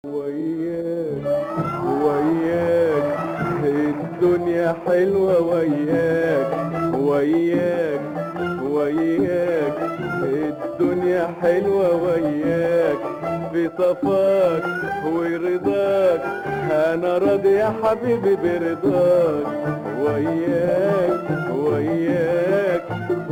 وياك وياك الدنيا حلوة وياك وياك وياك الدنيا حلوة وياك في صفاك ورضاك انا راضي يا حبيبي برضاك وياك وياك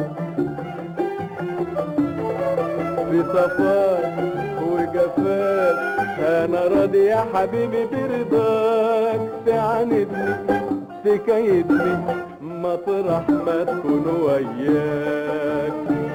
في صفاك وجفاك انا راضي يا حبيبي برضاك تعاندني تكيدني مطرح ما تكون وياك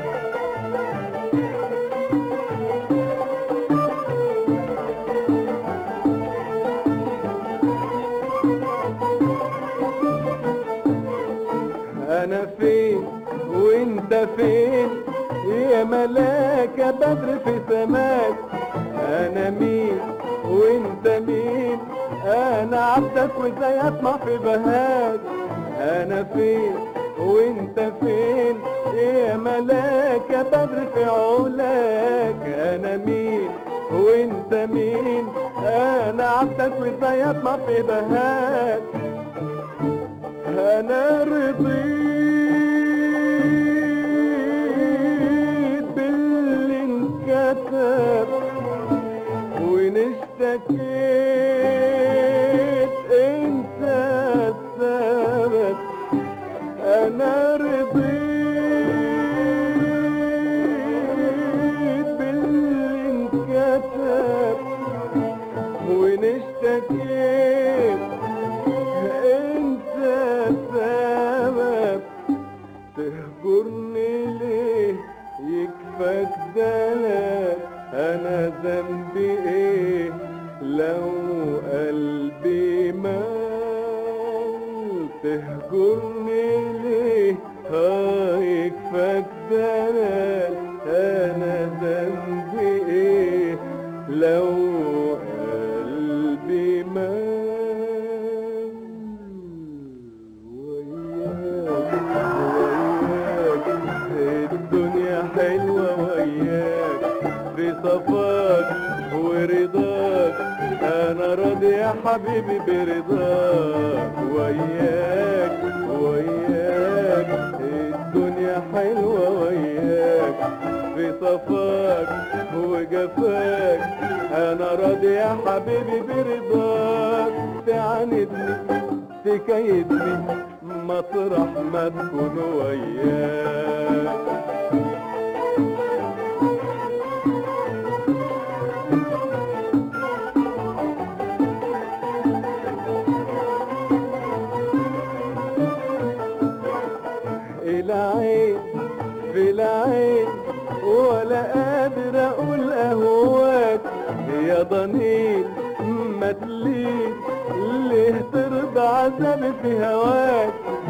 انا فين وانت فين يا ملاك يا بدر في سماك انا مين وانت مين انا عبدك وازاي اطمع في بهاك انا فين وانت فين يا ملاك يا بدر في علاك انا مين وانت مين انا عبدك وازاي اطمع في بهاك انا رضيت باللي انكتب وان اشتكيت انت السبب انا رضيت باللي انكتب وان اشتكيت انت السبب تهجرني ليه يكفاك دلال انا ذنبي ايه لو قلبي مال تهجرني ليه اه يكفاك دلال انا ذنبي ايه لو قلبي مال وياك وياك الدنيا حلوة وياك في صفاك ورضاك انا راضي يا حبيبي برضاك وياك وياك الدنيا حلوة وياك في صفاك وجفاك انا راضي يا حبيبي برضاك تعاندني تكيدني مطرح ما تكون وياك العين في العين ولا قادر اقول اهواك يا ضنين ما تليك ليه ترضى عذابي في هواك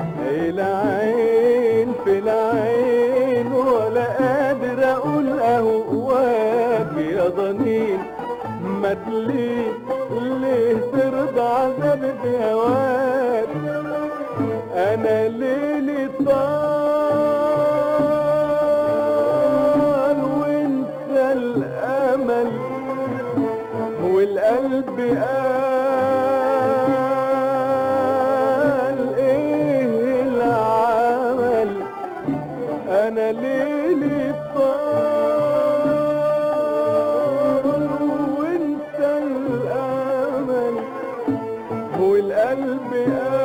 العين في العين ولا قادر اقول اهواك يا ضنين ما تليك ليه ترضى عذابي في هواك انا ليلي طال وانت الامل والقلب قال ايه العمل انا ليلي طال وانت الامل والقلب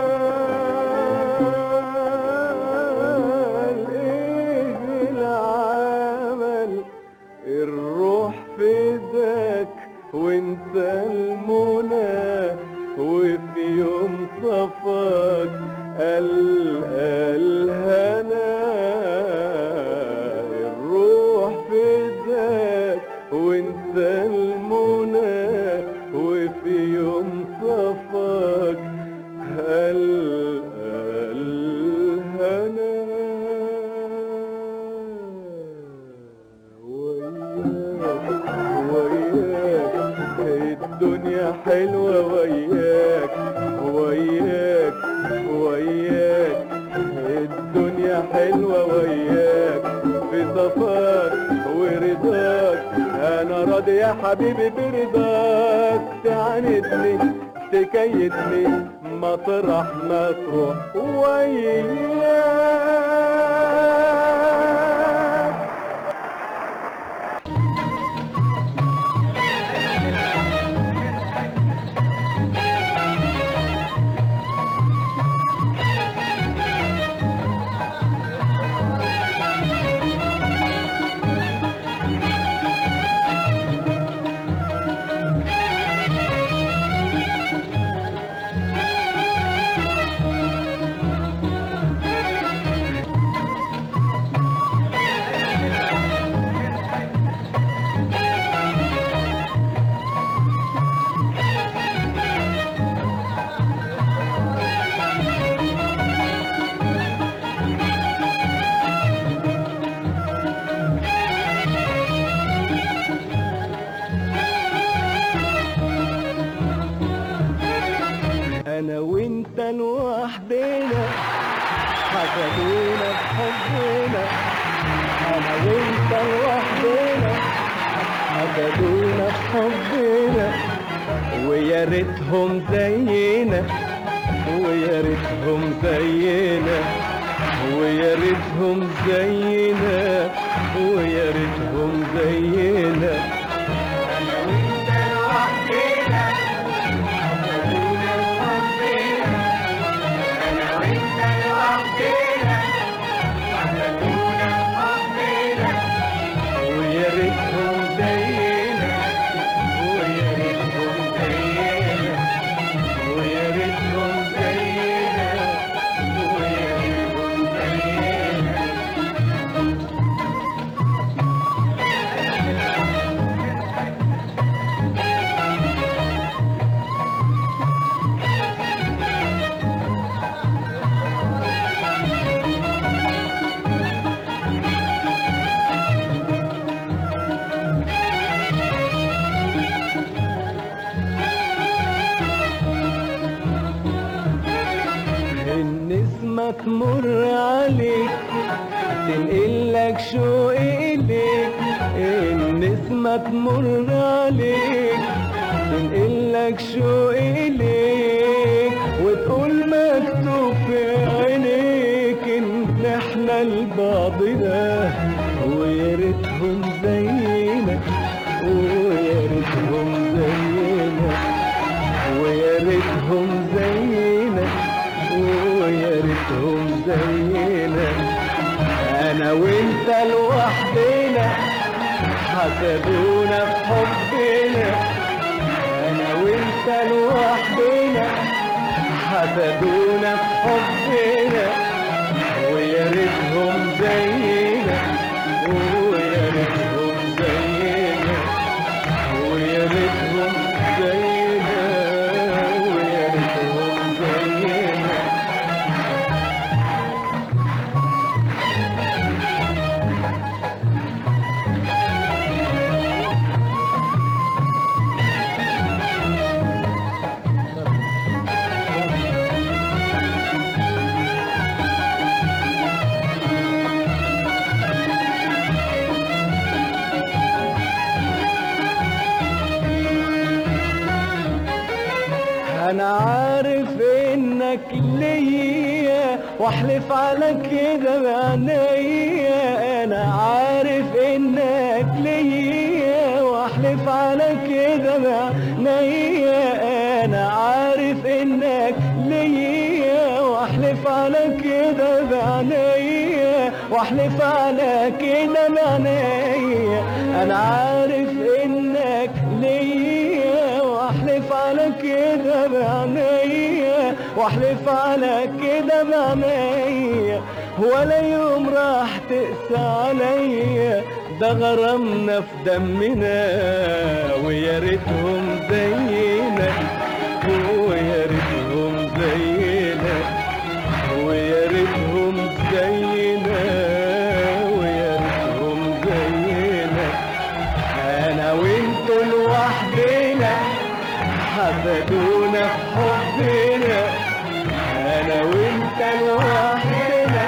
قال ايه العمل الروح في ايدك وانت المنى وفي يوم صفاك القى الهنا الروح في ايدك وانت المنى وفي يوم صفاك القى الهنا وياك وياك الدنيا حلوة وياك وياك وياك الدنيا حلوة وياك في صفاك ورضاك انا راضي يا حبيبي برضاك تعاندني تكيدني مطرح ما تروح وياك انا وانت لوحدنا حسدونا بحبنا انا وانت لوحدنا حسدونا بحبنا ويا ريتهم زينا ويا ريتهم زينا ويا ريتهم زينا ويا ريتهم زينا انا وانت لوحدنا ويا ريتهم زينا ويا ريتهم زينا ويا ريتهم زينا ويا ريتهم زينا النسمة تمر عليك تنقلك شوق إليك النسمة تمر عليك تنقلك شوق إليك وتقول مكتوب في عينيك إن إحنا لبعضنا ويا ريتهم زينا ويا ريتهم زينا ويا ريتهم زينا ويا ريتهم زينا انا وانت لوحدنا حسدونا بحبنا انا وانت لوحدنا حسدونا بحبنا ويا ريتهم زينا ويا ريتهم زينا ويا ريتهم زينا ويا ريتهم زينا انا عارف انك ليا واحلف على كده بعينيا انا عارف انك ليا واحلف على كده بعينيا انا عارف انك ليا واحلف على كده بعينيا واحلف على كده بعينيا انا عارف انك ليا واحلف على كده بعينيا واحلف على كده بعينيا ولا يوم راح تقسى عليا ده غرامنا في دمنا ويا ريتهم زينا ويا ريتهم زينا ويا ريتهم زينا ويا ريتهم زينا انا وانتوا لوحدنا حسدونا في حبنا انا وانت لوحدنا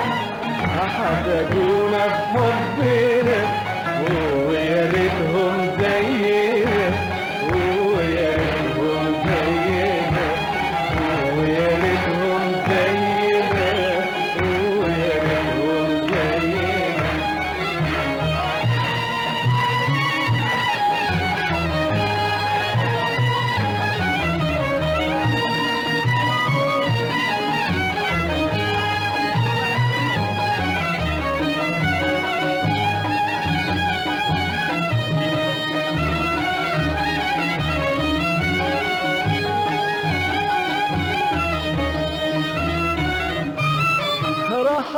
حسدونا في حبنا ويا ريتهم زينا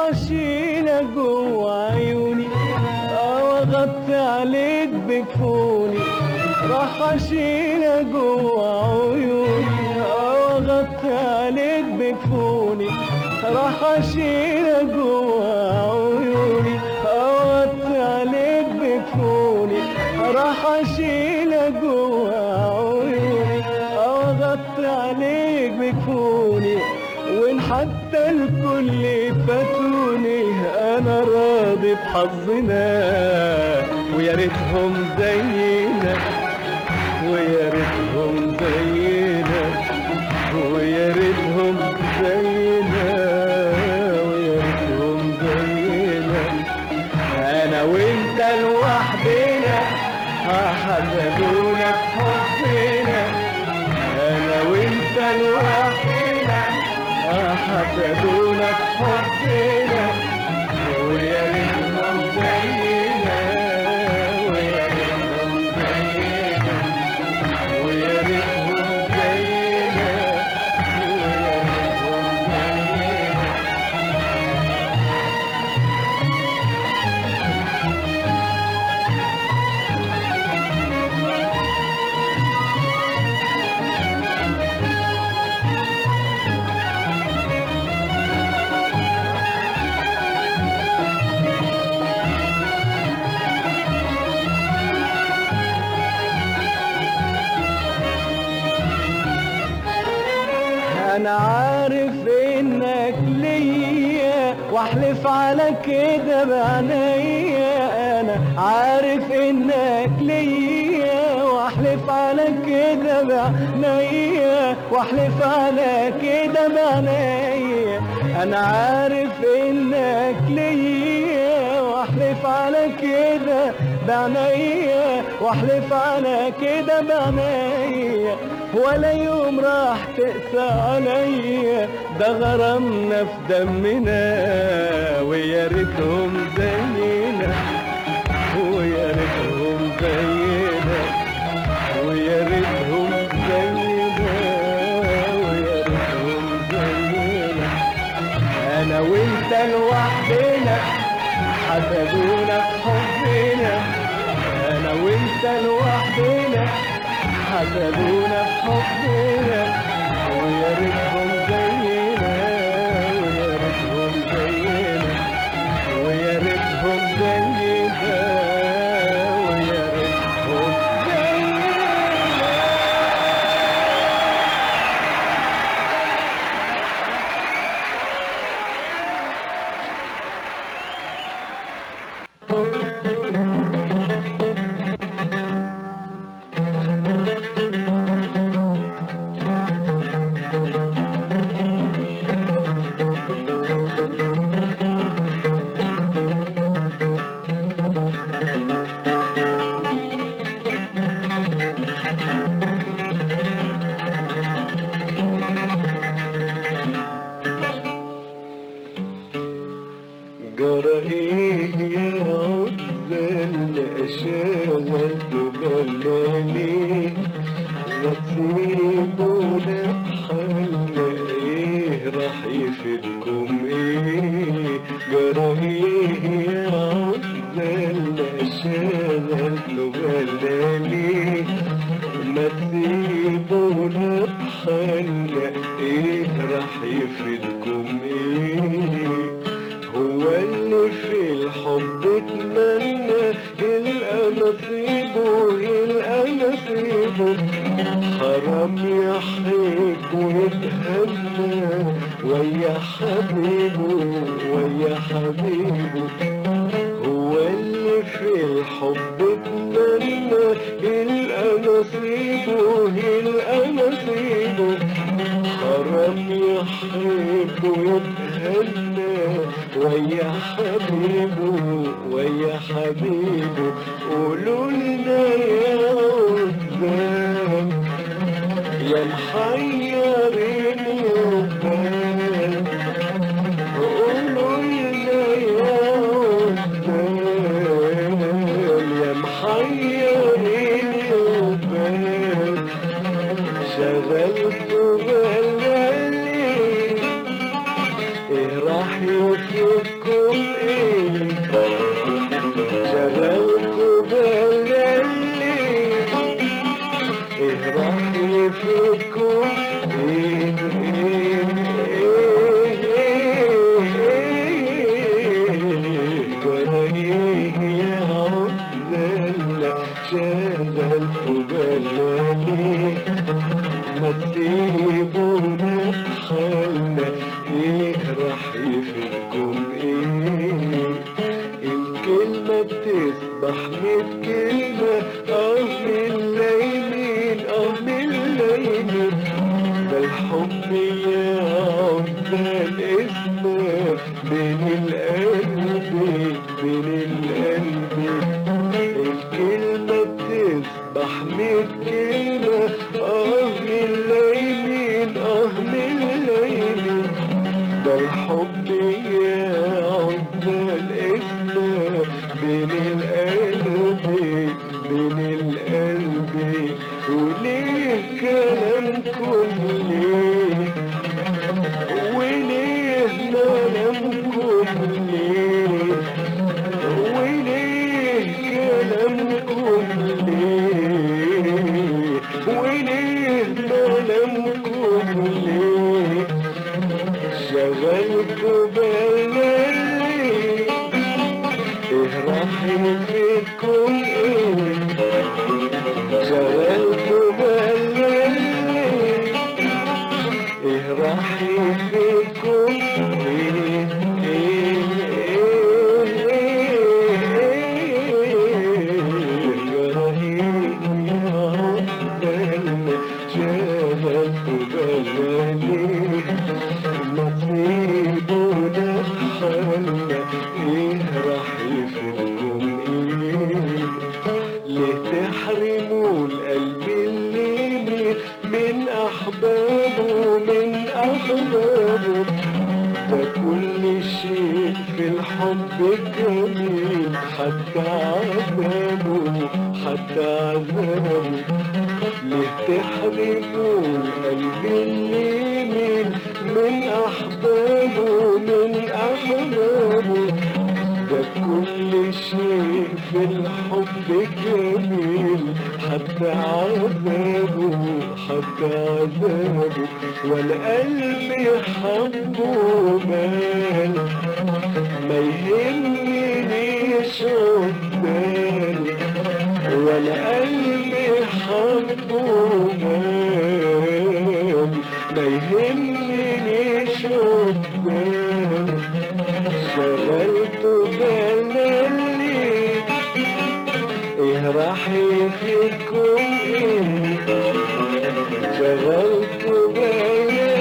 اشيلك جوا عيوني اه واغطي عليك بكفوني راح اشيلك جوا عيوني اه واغطي عليك بكفوني راح اشيلك جوا عيوني اه واغطي عليك بكفوني راح اشيلك جوا عيوني اه واغطي عليك بكفوني وان حتى الكل فاتوني انا راضي بحظنا ويا ريتهم زينا ويا ريتهم زينا ويا ريتهم زينا ويا ريتهم زينا انا وانت لوحدنا حسدونا بحبنا انا وانت لوحدنا حسدونا بحبنا ويا ريتهم زينا ويا ريتهم زينا ويا ريتهم زينا ويا ريتهم زينا انا عارف انك ليا واحلف على كده بعينيا انا عارف انك ليا واحلف على كده بعينيا واحلف على كده بعينيا انا عارف انك ليا واحلف على كده بعينيا واحلف على كده بعينيا ولا يوم راح تقسى عليا ده غرامنا في دمنا ويا ريتهم زينا ويا ريتهم زينا ويا ريتهم زينا ويا ريتهم زينا انا وانت لوحدنا حسدونا بحبنا انا وانت لوحدنا حسدونا بحبنا ويا ريتهم زينا ويا ريتهم زينا ويا ريتهم زينا ويا ريتهم زينا جرى ايه يا عزل اشاغل بلالي نصيبنا بحالنا ايه راح يفيدكم ايه جرى ايه يا عزل اشاغل بلالي ما تسيبونا بحالنا ايه راح يفيدكم ايه هو اللي في الحب اتمنى يلقى نصيبه يلقى نصيبه حرام يحب ويتهنى ويا حبيبه ويا حبيبه هو اللي في الحب اتمنى يلقى نصيبه يلقى نصيبه حرام يحب ويتهنى ويا حبيبه ويا حبيبه قولوا لنا يا قدام يا محيرين قدام قولوا لنا يا قدام يا محيرين قدام شغلت بالي ايه راح يفوتكم فيكم ايه ايه يا عزلة شغلت بالي ما تسيبونا بحالنا ايه راح يفيدكم ايه الكلمة بتسبح ميت كلمة اه من اليمين اه من اليمين ده الحب يا عزال اسمه بين القلب بين القلب الكلمة بتسبح ميت كلمة اه من اليمين اه من اليمين ده الحب يا عزال اسمه بين القلب بين القلب وليه كلامكم ليه وليه كلامكم ليه وليه كلامكم ليه وليه كلامكم ليه شغلت بالي ايه راح يفيدكم ايه شغلت بالي ايه راح يفيدكم ايه ايه شغلت بالي نصيبنا حالنا ايه راح يفيدكم ايه ليه تحرموا القلب اللي من احبابه من احبابه ده كل شيء في الحب جميل حتى عذابه حتى عذابه ليه تحرموا القلب اللي من من احبابه من احبابه ده كل شيء في الحب جميل حتى عذابه حتى عذابه والقلب حبه مال ما يهمنيش قدام والقلب حبه مال ما يهمنيش قدام شغلت بالي ايه راح يفيدكم ايه شغلت بالي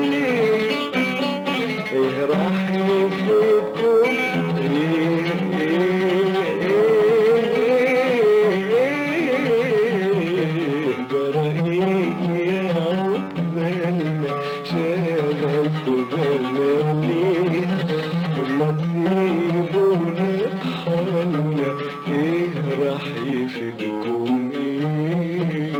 ايه راح يفيدكم ايه برهيك يا عزلنا شغلت بالي نصيبنا حالنا ايه راح يفيدكم ايه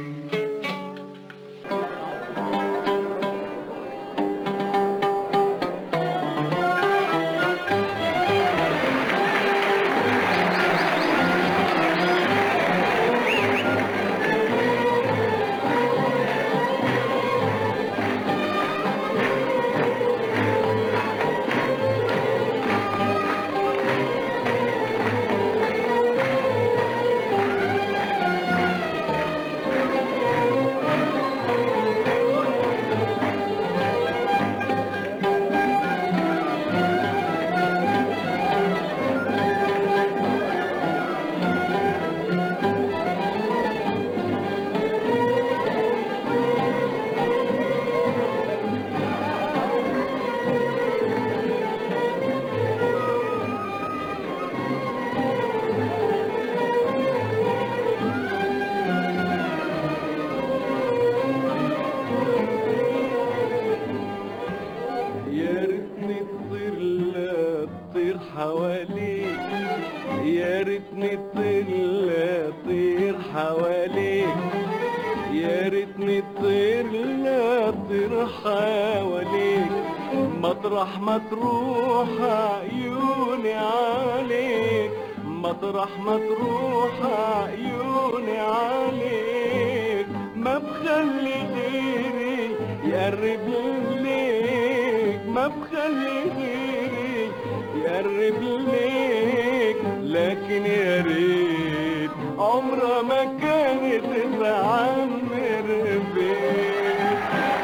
يا ريتني تطير لا تطير حواليك يا ريتني تطير لا تطير حواليك يا ريتني تطير لا تطير حواليك مطرح ما تروح عيوني عليك مطرح ما تروح عيوني عليك ما بخلي غيري يقرب ليك ما بخلي غيري يقرب ليك لكن يا ريت عمرها ما كانت تعمر بيك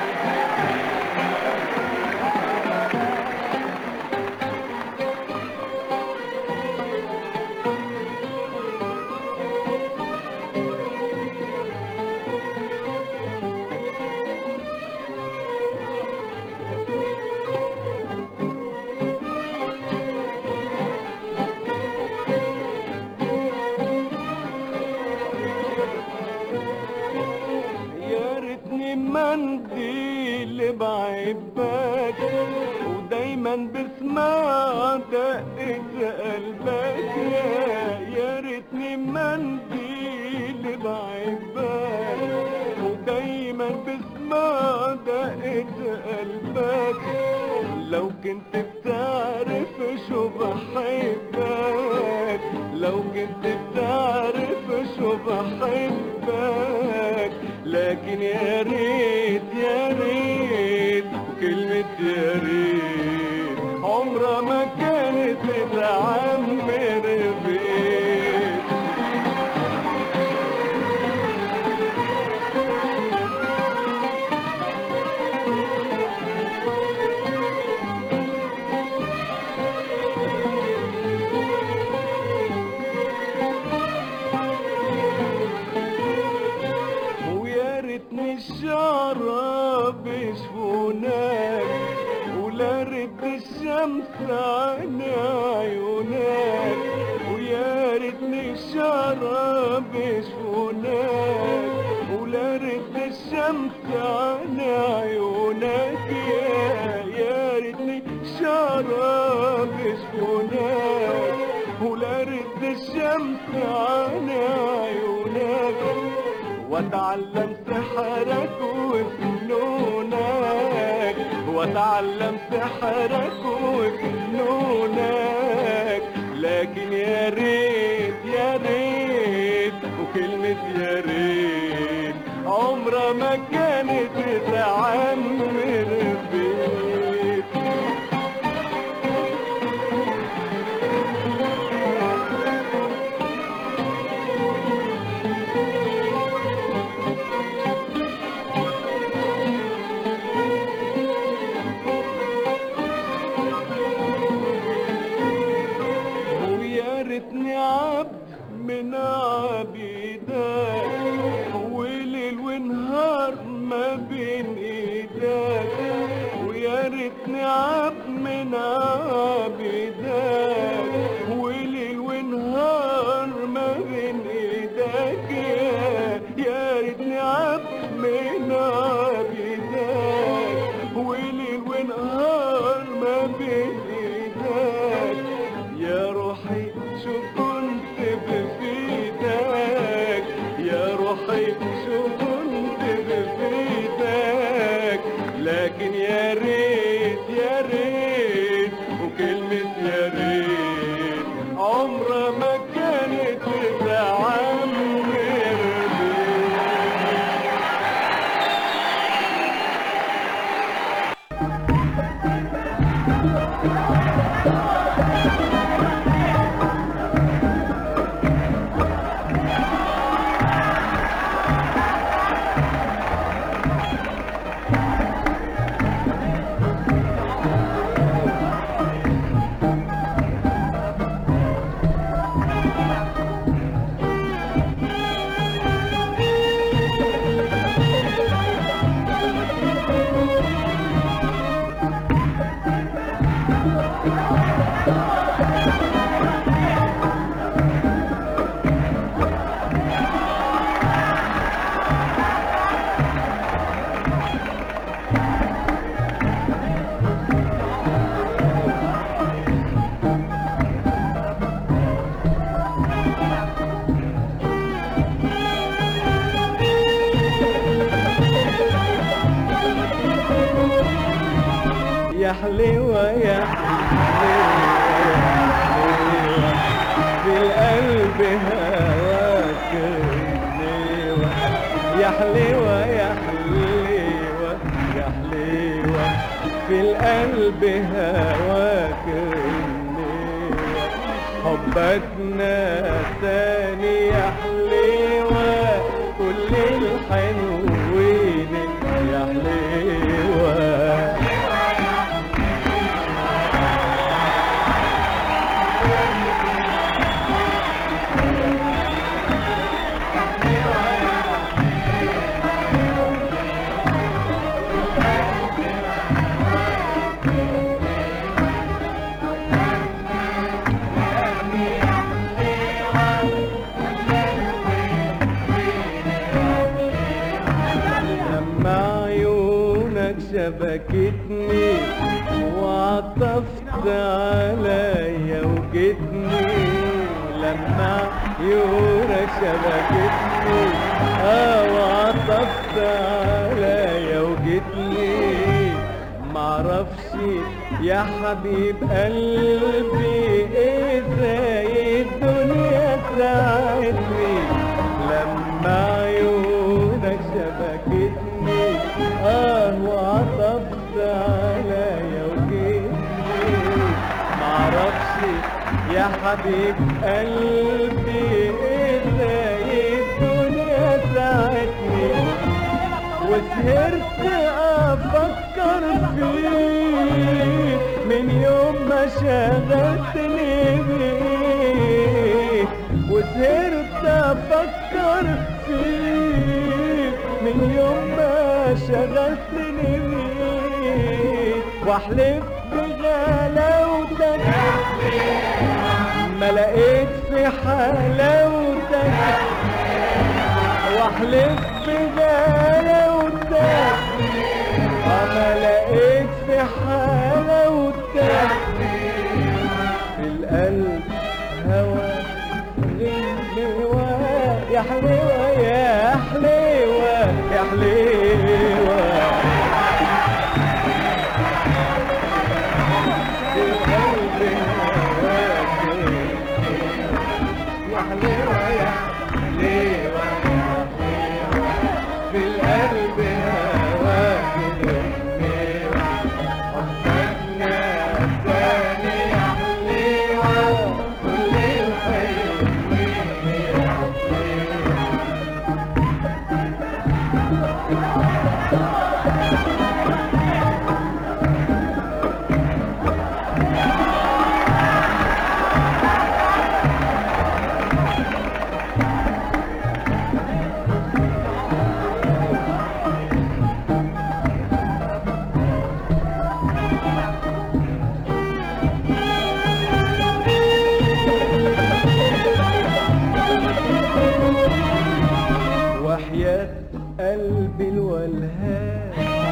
يا ريتني منديل بعبك ودايما بسمع دقة قلبك يا ريتني منديل بعبك ودايما بسمع دقة قلبك لو كنت بتعرف شو بحبك لو كنت بتعرف شو بحبك لكن يا ريت يا ريت كلمة يا ريت عمرها ما كانت تعمر بيت ويا ريتني الشراب يشفونك ولا ريت الشمس عن عيونك ويا ريتني الشراب يشفونك ولا ريت الشمس عن عيونك يا يا ريتني الشراب يشفونك ولا ريت الشمس عن عيونك واتعلم سحرك وفنونك واتعلم سحرك وفنونك لكن يا ريت يا ريت وكلمة يا ريت عمرها ما كانت تعمر بيت ويا ريتني عبد من عبيدك وليل ونهار ما بين ايدك ويا ريتني عبد من عبيدك وليل ونهار ما بين ايدك يا- يا ريتني عبد من عبيدك وليل ونهار ما بين ايدك يا روحي شو كنت بفيدك يا روحي شو كنت بفيدك لكن يا ريت يا ريت وكلمة يا ريت عمرها ما كانت تعمر بيك يا حليوة يا حليوة في القلب هواك حليوة يا حليوة يا حليوة يا حليوة في القلب هواك النيوة حبك نساني يا حليوة كل الحلوين يا حليوة لما عيونك شبكتني وعطفت عليا وجتني لما عيونك شبكتني اه وعطفت عليا وجتني معرفش يا حبيب قلبي ازاي الدنيا ساعدني لما عيونك شبكتني اه وعطفت عليا وجيتني معرفش يا حبيب قلبي ازاي الدنيا ساعدني وسهرت افكر فيك من يوم ما شغلتني بيك وسهرت افكر فيك من يوم ما شغلتني بيك واحلف بغلاوتك ما لقيت في حلاوتك واحلف بغلاوتك انا لقيت في حلاوتك في القلب هوا غنوة يا حليوة يا حليوة يا حليوة في القلب هواك يا حليوة يا حليوة في القلب هواك الحليوة حبك نساني يا حليوة كل الحلوين يا حليوة وحياة قلبي الولهان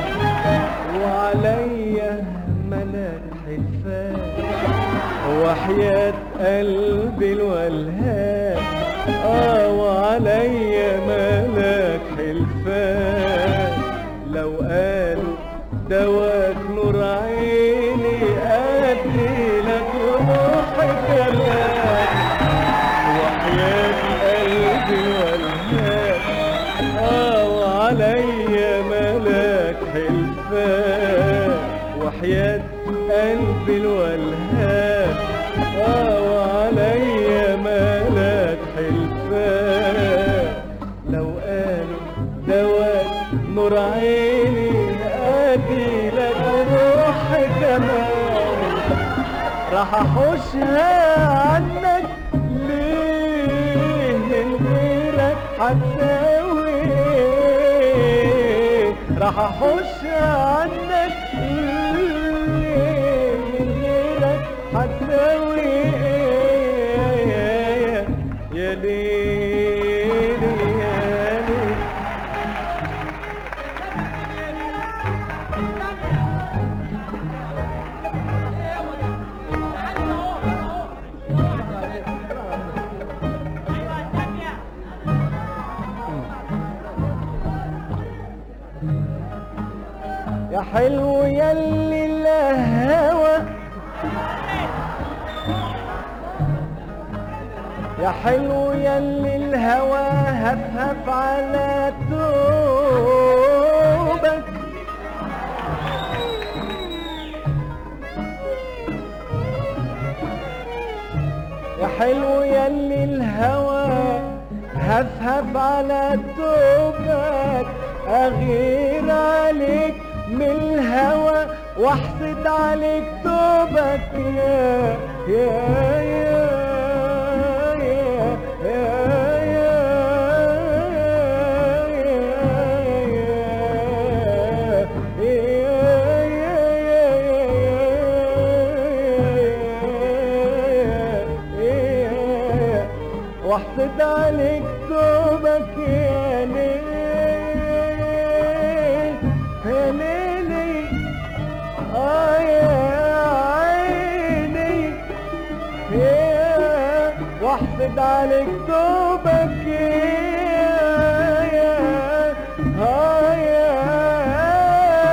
وعليا ملاك حلفان وحياة قلبي الولهان اه وعليا ملاك حلفان لو قالوا دواك نور عيني ادي لك روحي كلام وحياة قلبي والهاب اه وعليا ملاك حلفان وحياة قلبي الولهاب اه وعليا ملاك حلفان لو قالوا دواك نور عيني ادي لك روحي كمان راح احوشها عنك ليه من غيرك هتساوي إيه؟ راح احوشها عنك ليه من غيرك هتساوي إيه؟ يا ليل يا ليل يا حلو يلي الهوى يا حلو يلي الهوى هفهف على توبك يا حلو يلي الهوى هفهف على توبك اغير عليك من الهوى واحسد عليك توبك يا يا يا يا يا واحسد عليك توبك يا ليل يا ليلي اه يا عيني يا واحسد عليك توبك يا يا اه يا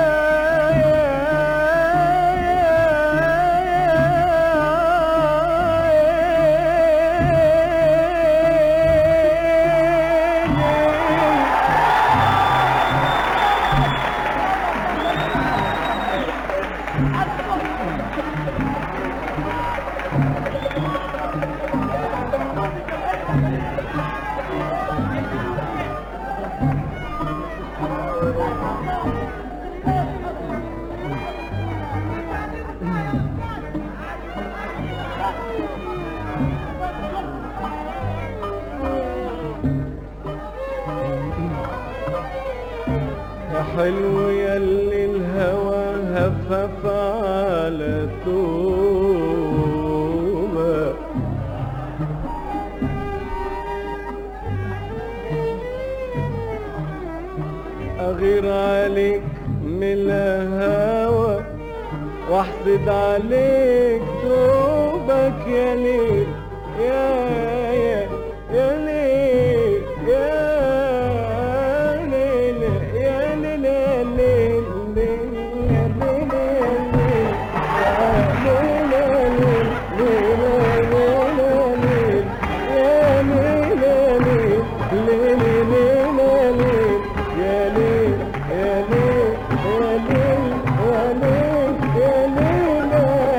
يا حلو يلي الهوى هفف على توبة أغير عليك من الهوى واحسد عليك توبك يا ليل يا يا يا ليل يا ليل يا ليل يا ليل ليل يا ليل يا ليل يا ليل يا ليل ليل يا ليل يا ليل يا ليل يا ليل يا ليل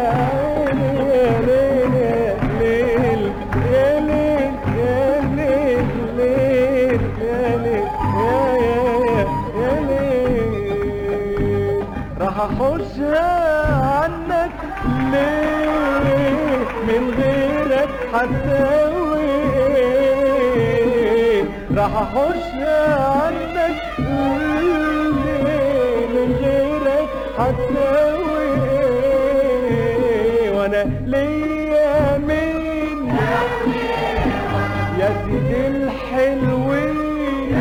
يا ليل يا ليل ليل يا ليل يا يا يا ليل راح احوشها عنك ليه من غيرك حتسوي ايه راح احوشها عنك ليه من غيرك حتسوي ايه وانا ليا مين يا سيدي الحلوين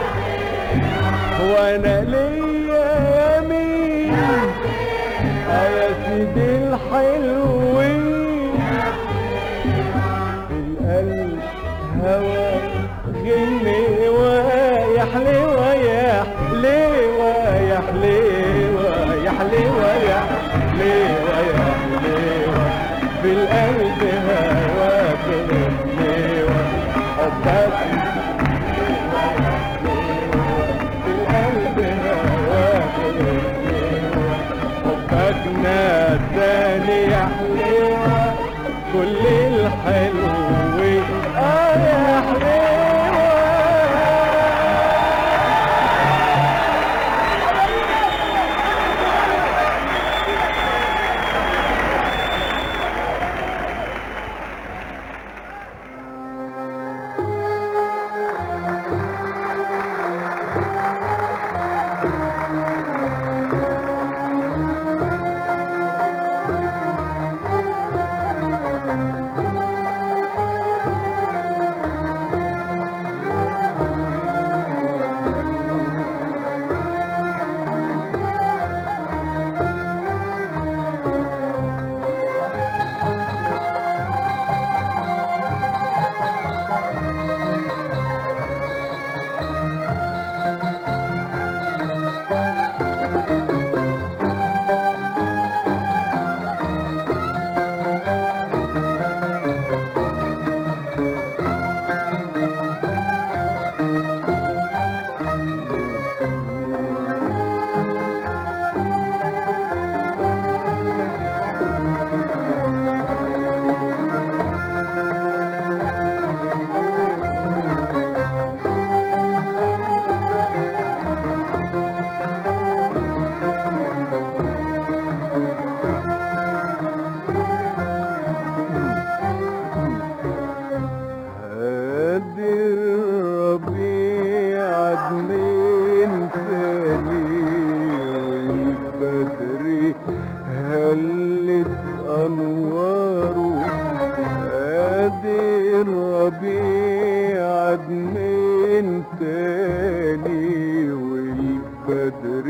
وانا ليا يمين يا سيدي الحلوين القلب هوى غني ويا حليوة يا حليوة يا حليوة يا حليوة يا حليوة يا حليوة في القلب هواك غنيوة حبك في القلب هواك غنيوة حبك ناداني يا حليوة كل الحلوين اه يا حليوة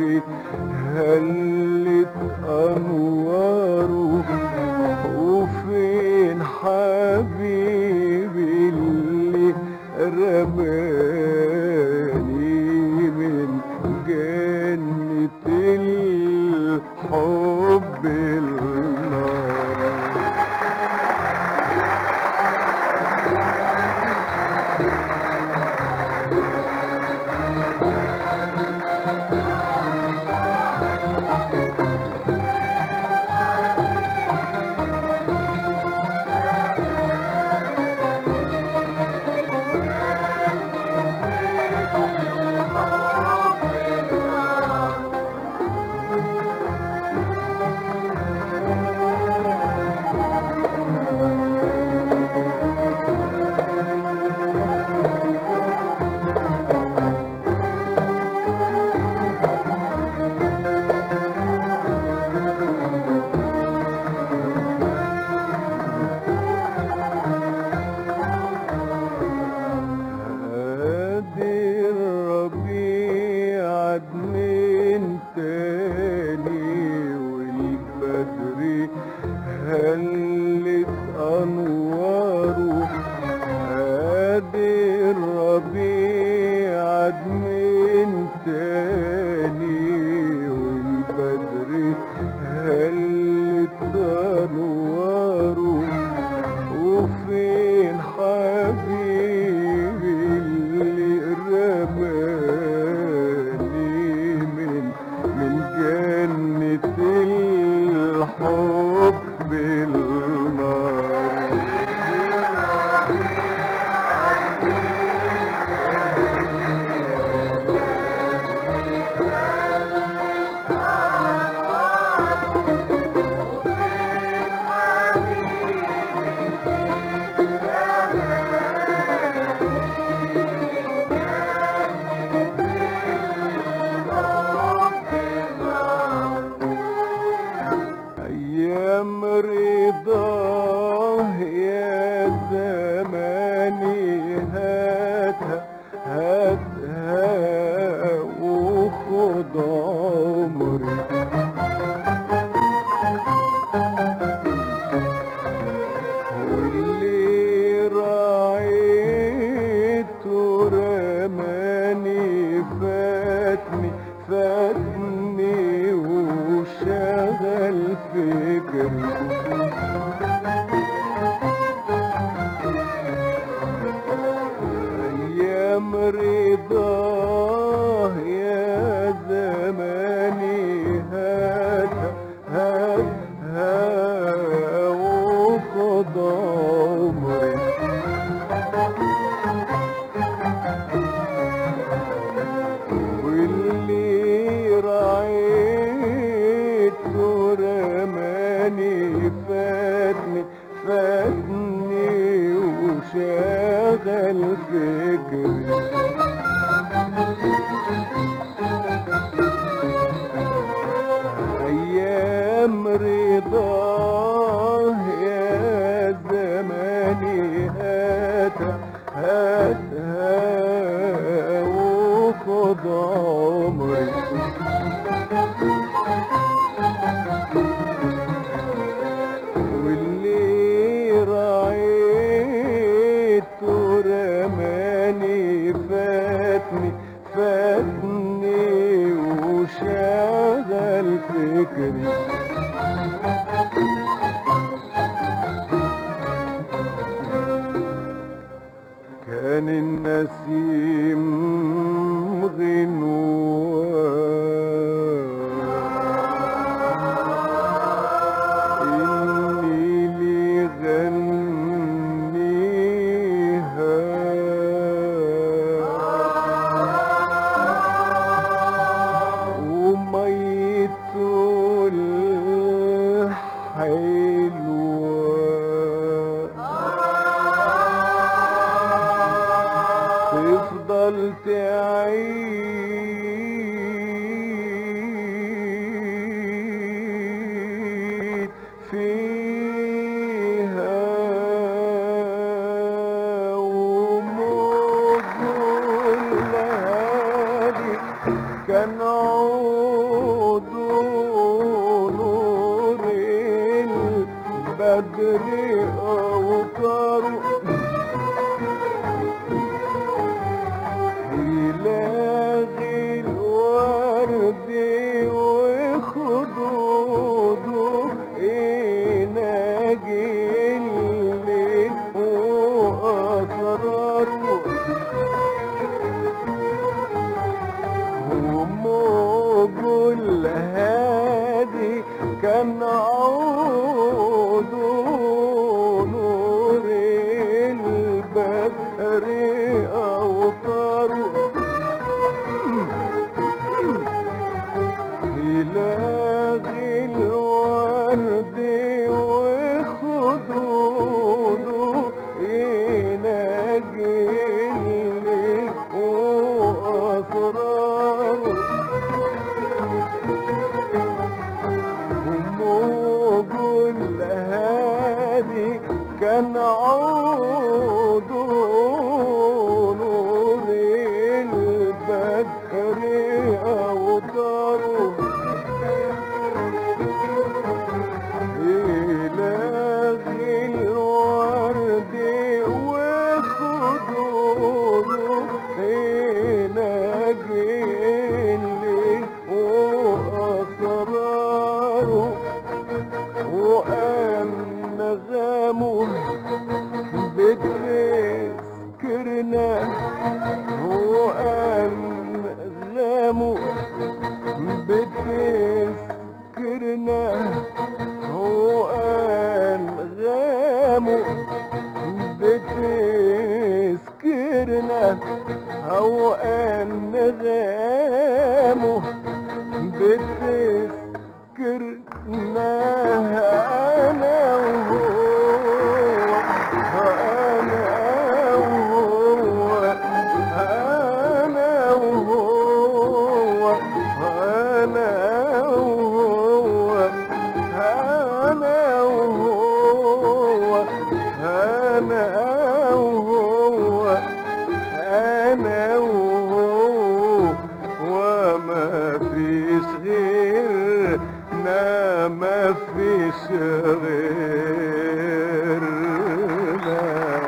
اللي هلت أنواره وفين حبيبي اللي رماني من جنة الحب النار هادي الربيع عدمين تاني والبدر هلت أنواره هادي الربيع عدمين تاني والبدر هلت أنواره وفين حبيبي اللي رماني من من جنة الحب النار أيام رضاه يا زماني هاتها هاتها وخد عمري واللي راعيته رماني فاتني فاتني وشغل فكري أيام رضاه يا زماني هات هات ها وخد عمري واللي رعيته رماني فاتني فاتني وشغل فكري أيام رضاه يا زماني هات هات ها وخد عمري واللي رعيته رماني فاتني فاتني وشغل فكري كان النسيم غنوة إني لي غنيها وميته الحلوة تفضل تعيش إلهي الورد وخدوده ينجيني وأسراره وموج الهادي كان عود نور البكر أوطاره إلهي الورد وخدوده ينجيني وأسراره وأنغامه بتذكرنا وأنغامه بتذكرنا وأنغامه بتذكرنا أو أنغامه بتذكرنا أنا وهو أنا وهو أنا وهو أنا وهو أنا وهو أنا وهو أنا وهو وما فيش غيرنا ما فيش غيرنا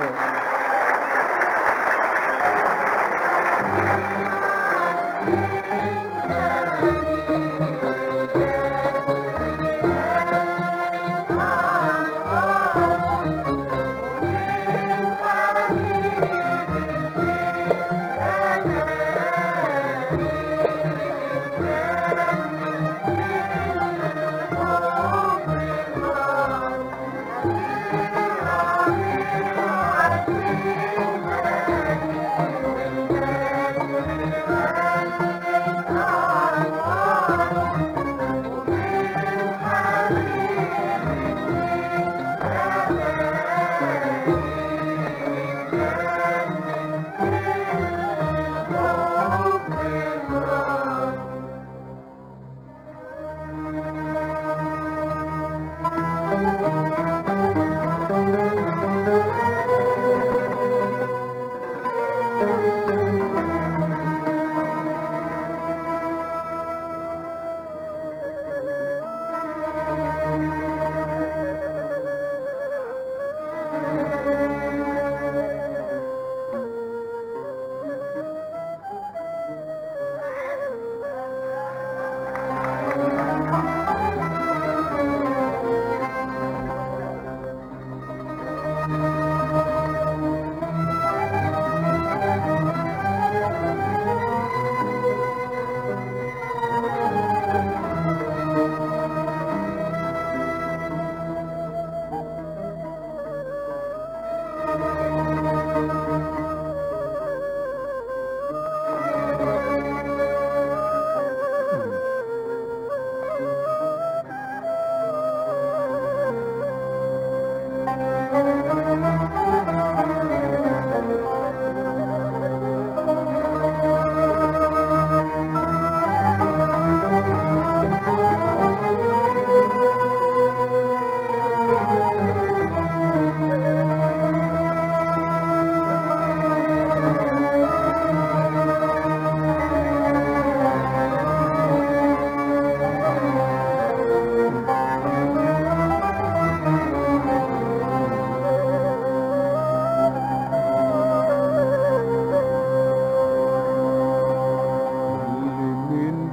من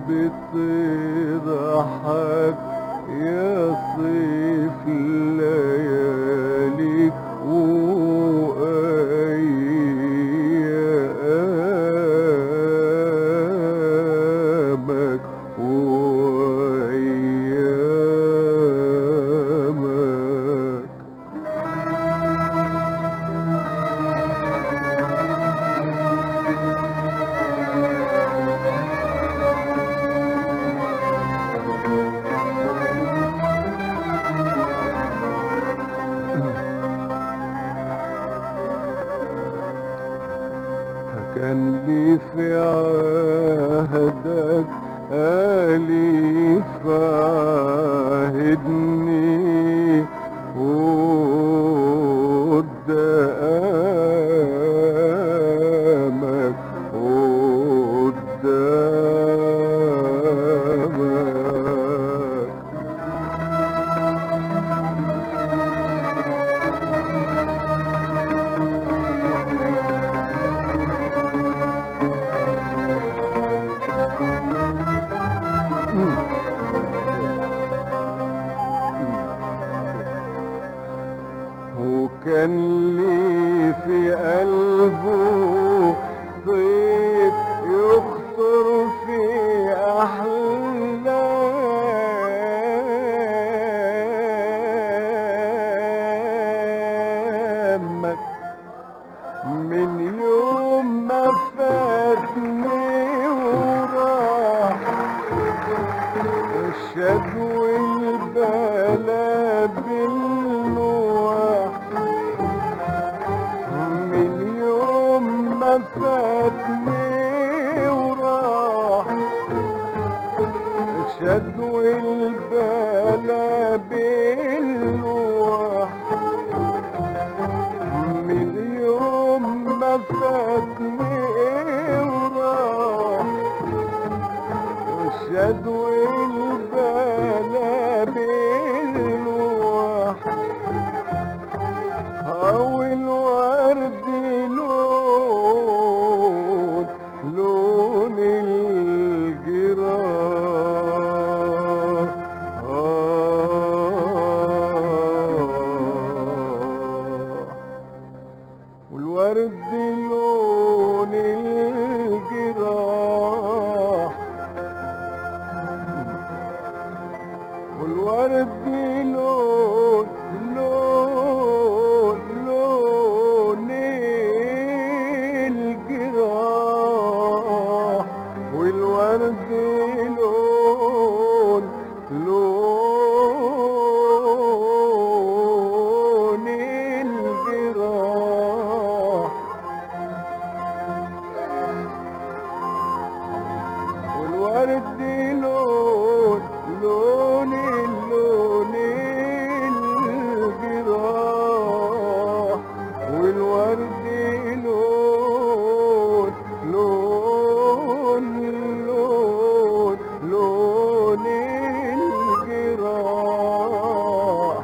بتضحك يا صيف الليالي وأيامك وأيامك فاهدني قدامك قدامك وكان لي في قلبه صيت يخطر في أحلامك من يوم ما فاتني وراح الشدو البلا بالنواح من يوم ما فاتني وراح الشدو البلا بالنواح من يوم ما فاتني وراح والشدو البلا بالواح أو الورد لون لون الجراح آه والورد لون الجراح والورد لون لون لون الجراح والورد لون لون الجراح والورد لون لون اللون الجراح والورد لون لون لون لون الجراح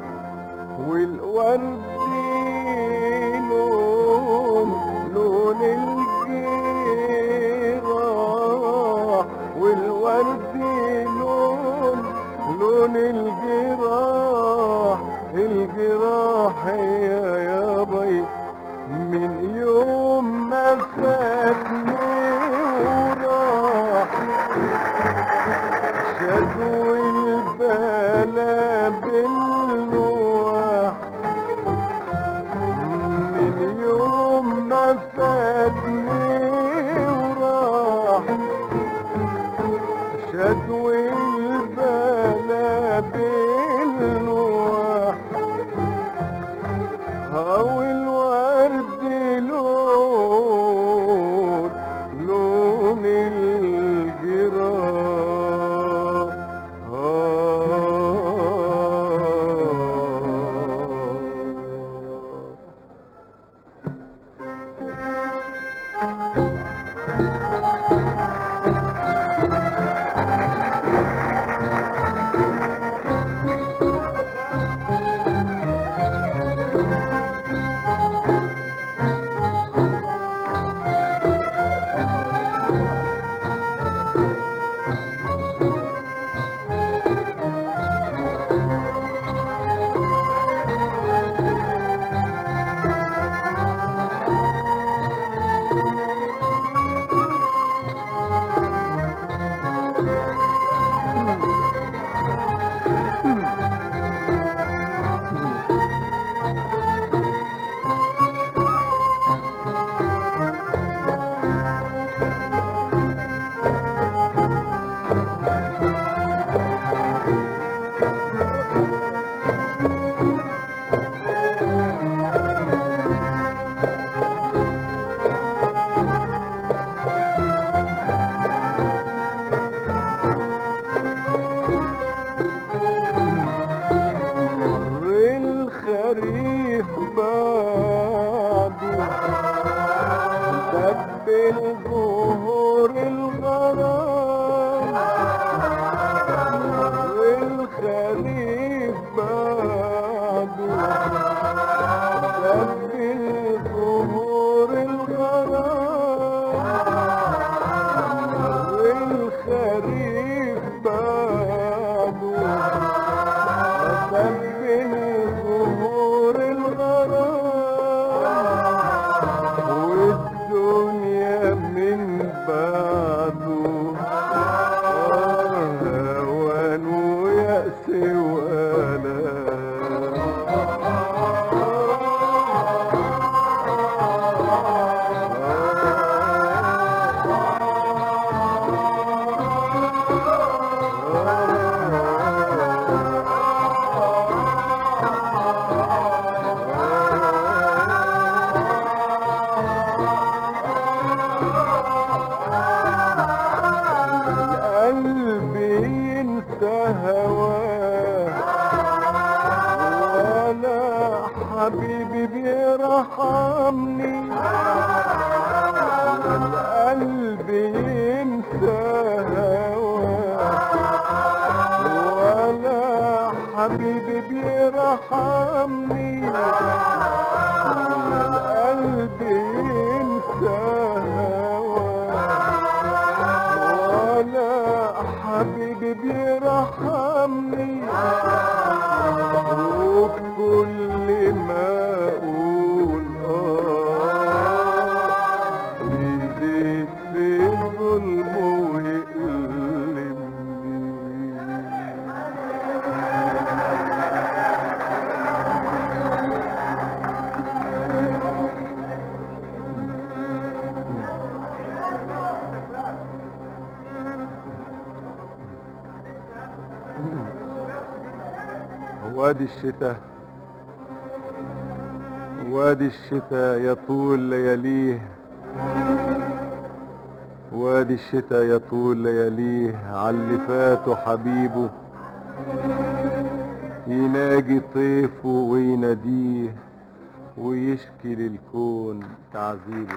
والورد لون لون الجراح والورد لون لون الجراح الجراح يا يا بي من يوم ما فاتني وراح شدو البلا بالنواح من يوم ما فاتني وراح شدو البلا بالنواح هواه ولا حبيبي بيرحمني والقلب ينسى هواه ولا حبيبي بيرحمني والقلب ينسى هواه ولا حبيبي بيرحمني وكل ما اقول اه يزيد في ظلمه ويقلبني وادي الشتاء وادي الشتاء يطول لياليه وادي الشتاء يطول لياليه عاللي فاته حبيبه يناجي طيفه ويناديه ويشكي للكون تعذيبه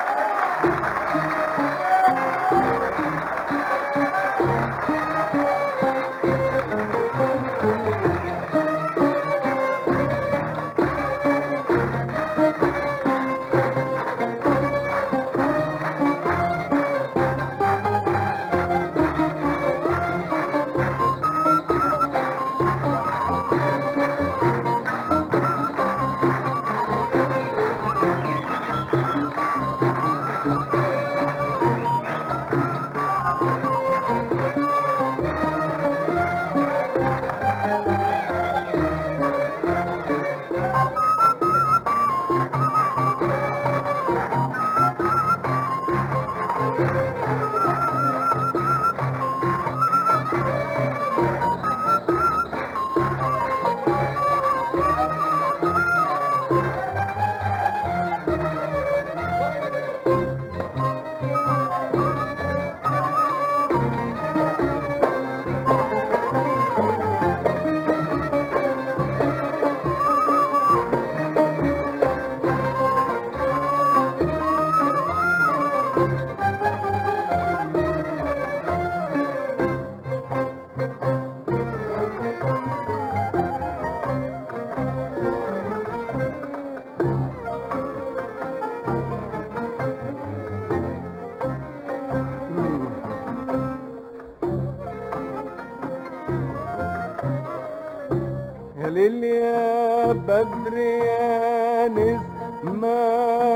يا ليل يا بدر يا نسمة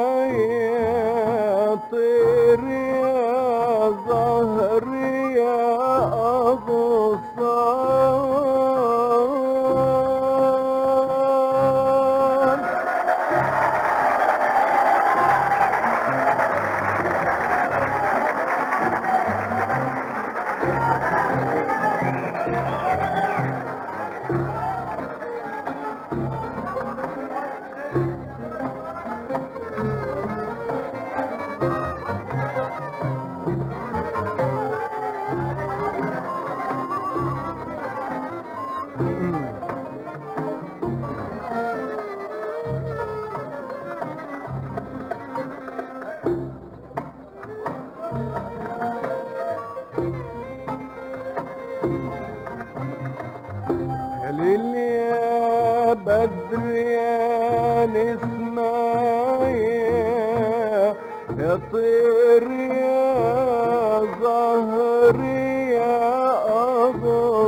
يا طير يا زهر يا أغصان يا ليل يا بدر يا نسمة يا يا طير يا زهر يا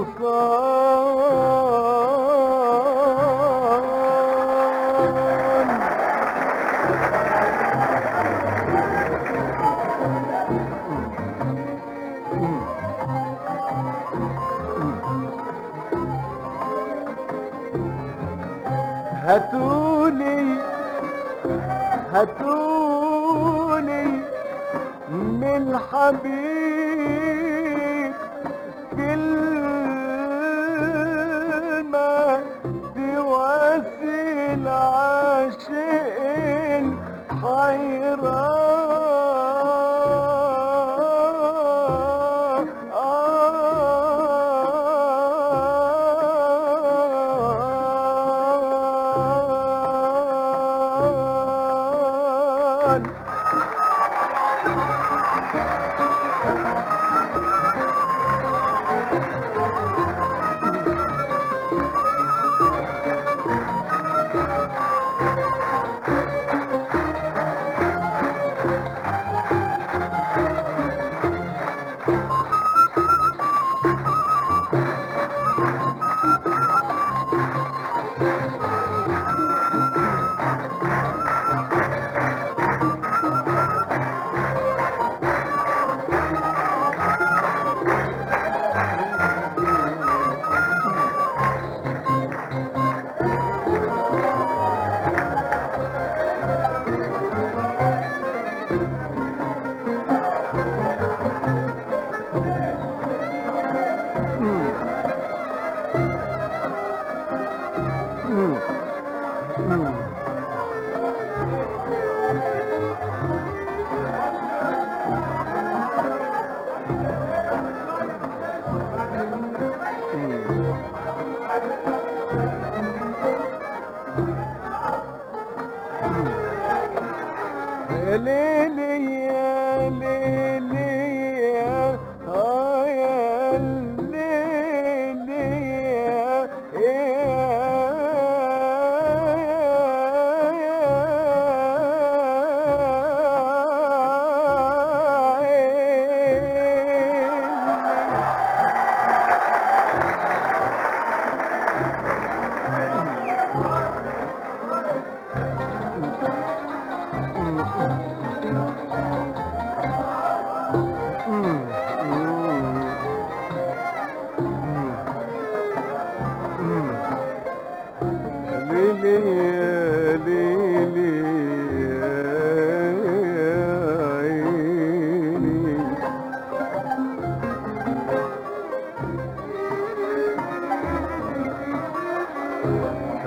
أغصان هاتولي هاتولي من حبيب كلمة تواسي العاشق حيران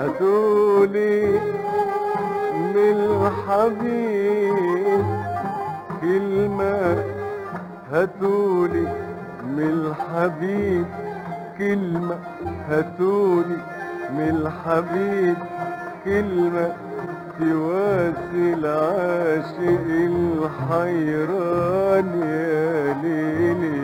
هاتولي من الحبيب كلمة هاتولي من الحبيب كلمة هاتولي من الحبيب كلمة تواسي العاشق الحيران يا ليلي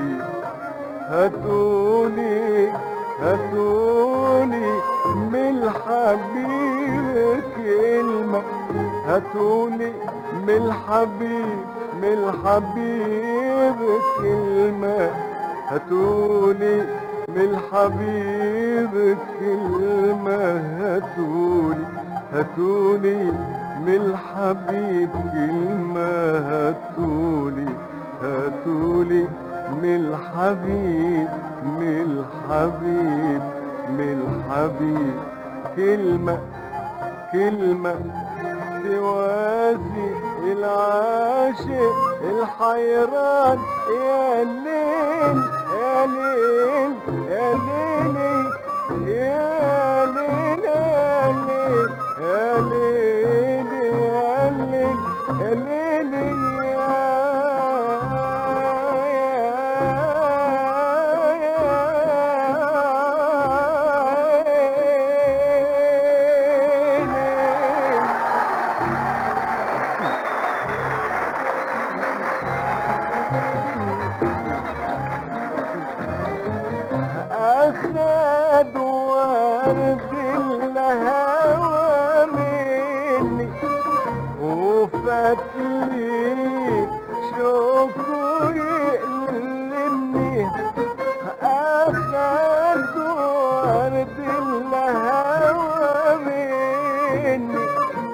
هاتولي هاتولي من الحبيب كلمة هاتولي من الحبيب من الحبيب كلمة هاتولي من الحبيب كلمة هاتولي هاتولي من الحبيب كلمة هاتولي هاتولي من الحبيب من الحبيب من الحبيب كلمة كلمة تواسي العاشق الحيران يا ليل يا ليل يا ليل يا ليل يا ليل يا ليل يا ليل يا ليل أخذ ورد الهوى مني وفتلي شوفه يألمني أخذ ورد الهوى مني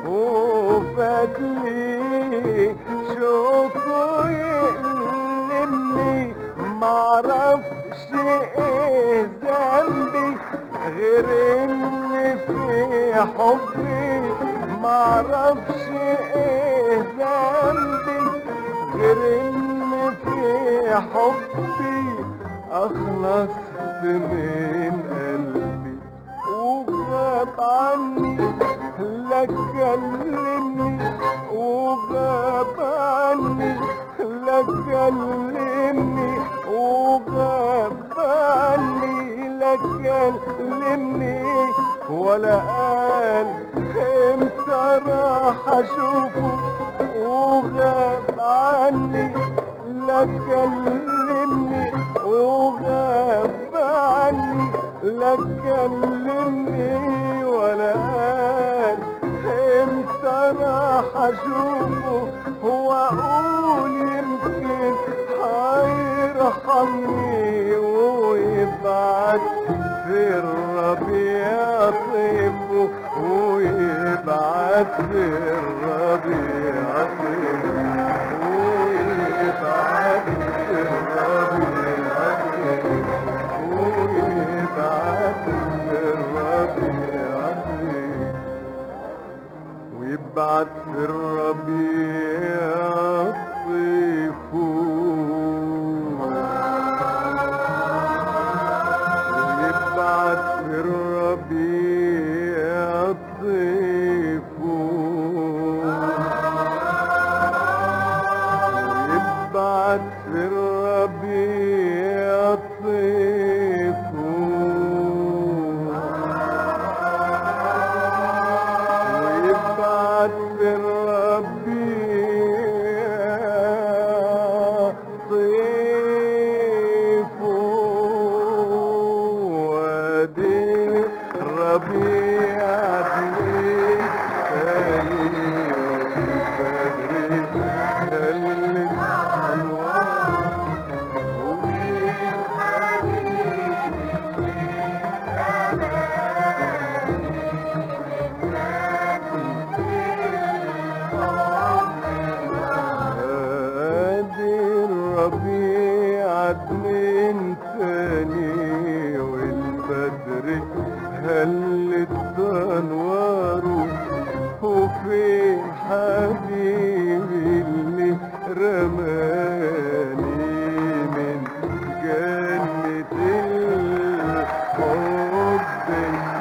وفتلي شوفه يألمني معرفش ايه ذنبي غير ان في حبي معرفش ايه ذنبي غير ان في حبي اخلصت من قلبي وغاب عني لا كلمني وغاب عني لا كلمني وغاب عني لا كلمني ولا قال امتى راح اشوفه وغاب عني لا كلمني وغاب عني لا كلمني ولا قال امتى راح اشوفه هو اقول يمكن هيرحمني ويبعت في الربيع طيبه ويبعت في الربيع طيبه ويبعت في الربيع طيبه ويبعت في الربيع طيبه ويبعت في الربيع طيفون ويبعت في الربيع طيفون ويبعت في الربيع طيفون ويبعت في الربيع طيف وادي الربيع دي تاني وفجري خلت أنوار هادي الربيع من تاني والبدر هلت انواره وفين حبيبي اللي رماني من جنة الحب